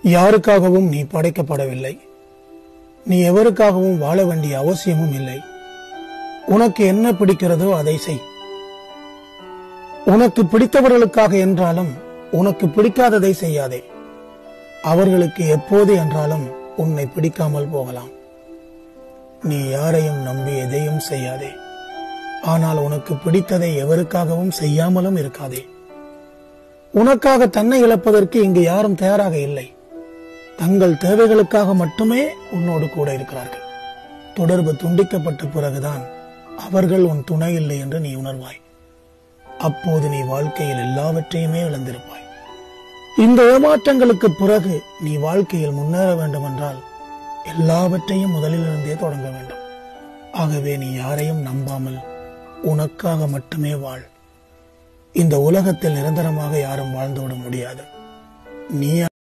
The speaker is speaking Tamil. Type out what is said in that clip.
யாருக்காகவும் நீ படைக்கப்படவில்லை நீ எவருக்காகவும் வாழ வேண்டிய அவசியமும் இல்லை உனக்கு என்ன பிடிக்கிறதோ அதை செய் உனக்கு பிடித்தவர்களுக்காக என்றாலும் உனக்கு பிடிக்காததை செய்யாதே அவர்களுக்கு எப்போது என்றாலும் உன்னை பிடிக்காமல் போகலாம் நீ யாரையும் நம்பி எதையும் செய்யாதே ஆனால் உனக்கு பிடித்ததை எவருக்காகவும் செய்யாமலும் இருக்காதே உனக்காக தன்னை இழப்பதற்கு இங்கு யாரும் தயாராக இல்லை தங்கள் தேவைகளுக்காக மட்டுமே உன்னோடு கூட இருக்கிறார்கள் தொடர்பு துண்டிக்கப்பட்ட பிறகுதான் அவர்கள் உன் துணை இல்லை என்று நீ உணர்வாய் அப்போது நீ வாழ்க்கையில் எல்லாவற்றையுமே இழந்திருப்பாய் இந்த ஏமாற்றங்களுக்கு பிறகு நீ வாழ்க்கையில் முன்னேற வேண்டும் என்றால் எல்லாவற்றையும் முதலிலிருந்தே தொடங்க வேண்டும் ஆகவே நீ யாரையும் நம்பாமல் உனக்காக மட்டுமே வாழ் இந்த உலகத்தில் நிரந்தரமாக யாரும் வாழ்ந்துவிட முடியாது நீ